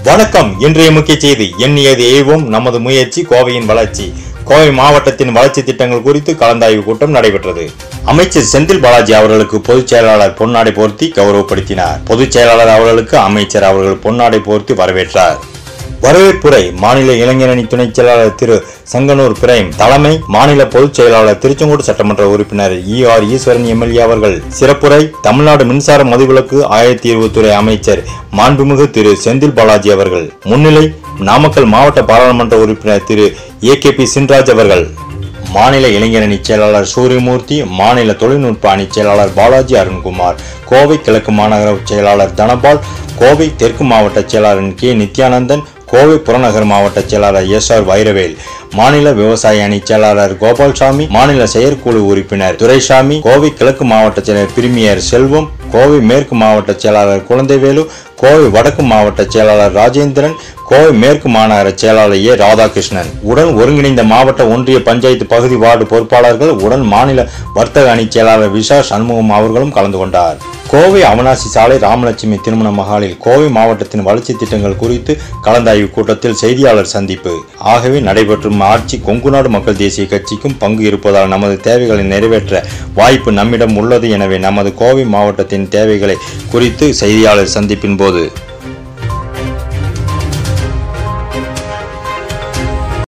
வணக்கம் இன்றைய முக்கிய செய்தி எண்ணியது எய்வோம் நமது முயற்சி கோவையின் வளர்ச்சி கோவை மாவட்டத்தின் வளர்ச்சி திட்டங்கள் குறித்து கலந்தாய்வு கூட்டம் நடைபெற்றது அமைச்சர் செந்தில் பாலாஜி அவர்களுக்கு பொதுச் செயலாளர் பொன்னாடை போர்த்தி கௌரவப்படுத்தினார் பொதுச் செயலாளர் அவர்களுக்கு அமைச்சர் அவர்கள் பொன்னாடை போர்த்தி வரவேற்றார் வரவேற்புரை மாநில இளைஞரணி துணைச் செயலாளர் திரு சங்கனூர் பிரேம் தலைமை மாநில பொதுச் செயலாளர் திருச்செங்கோடு சட்டமன்ற உறுப்பினர் இ ஆர் ஈஸ்வரன் எம்எல்ஏ அவர்கள் சிறப்புரை தமிழ்நாடு மின்சார மதுவிலக்கு ஆயிரத்தி இருபத்துறை அமைச்சர் மாண்புமிகு திரு செந்தில் பாலாஜி அவர்கள் முன்னிலை நாமக்கல் மாவட்ட பாராளுமன்ற உறுப்பினர் Thiru A K P Chinraj அவர்கள் மாநில இளைஞரணி செயலாளர் சூரியமூர்த்தி மாநில தொழில்நுட்ப அணி செயலாளர் பாலாஜி அருண்குமார் கோவை கிழக்கு மாநகர செயலாளர் தனபால் கோவை தெற்கு மாவட்ட செயலாளர் கே நித்யானந்தன் கோவை புறநகர் மாவட்ட செயலாளர் எஸ் ஆர் வைரவேல் மாநில விவசாய அணி செயலாளர் கோபால்சாமி மாநில செயற்குழு உறுப்பினர் துரைசாமி கோவை கிழக்கு மாவட்ட செயலர் பிரிமியர் செல்வம் கோவை மேற்கு மாவட்ட செயலாளர் குழந்தைவேலு கோவை வடக்கு மாவட்ட செயலாளர் ராஜேந்திரன் கோவை மேற்கு மாநகர செயலாளர் ஏ ராதாகிருஷ்ணன் உடன் ஒருங்கிணைந்த மாவட்ட ஒன்றிய பஞ்சாயத்து பகுதி வார்டு பொறுப்பாளர்கள் உடன் மாநில வர்த்தக அணி செயலாளர் விஷா சண்முகம் அவர்களும் கலந்து கொண்டார் கோவை அவனாசி சாலை ராமலட்சுமி திருமண மகாலில் கோவை மாவட்டத்தின் வளர்ச்சி திட்டங்கள் குறித்து கலந்தாய்வு கூட்டத்தில் செய்தியாளர் சந்திப்பு ஆகவே நடைபெற்றும் ஆட்சி கொங்குநாடு மக்கள் தேசிய கட்சிக்கும் பங்கு இருப்பதால் நமது தேவைகளை நிறைவேற்ற வாய்ப்பு நம்மிடம் உள்ளது எனவே நமது கோவை மாவட்டத்தின் தேவைகளை குறித்து செய்தியாளர் சந்திப்பின் போது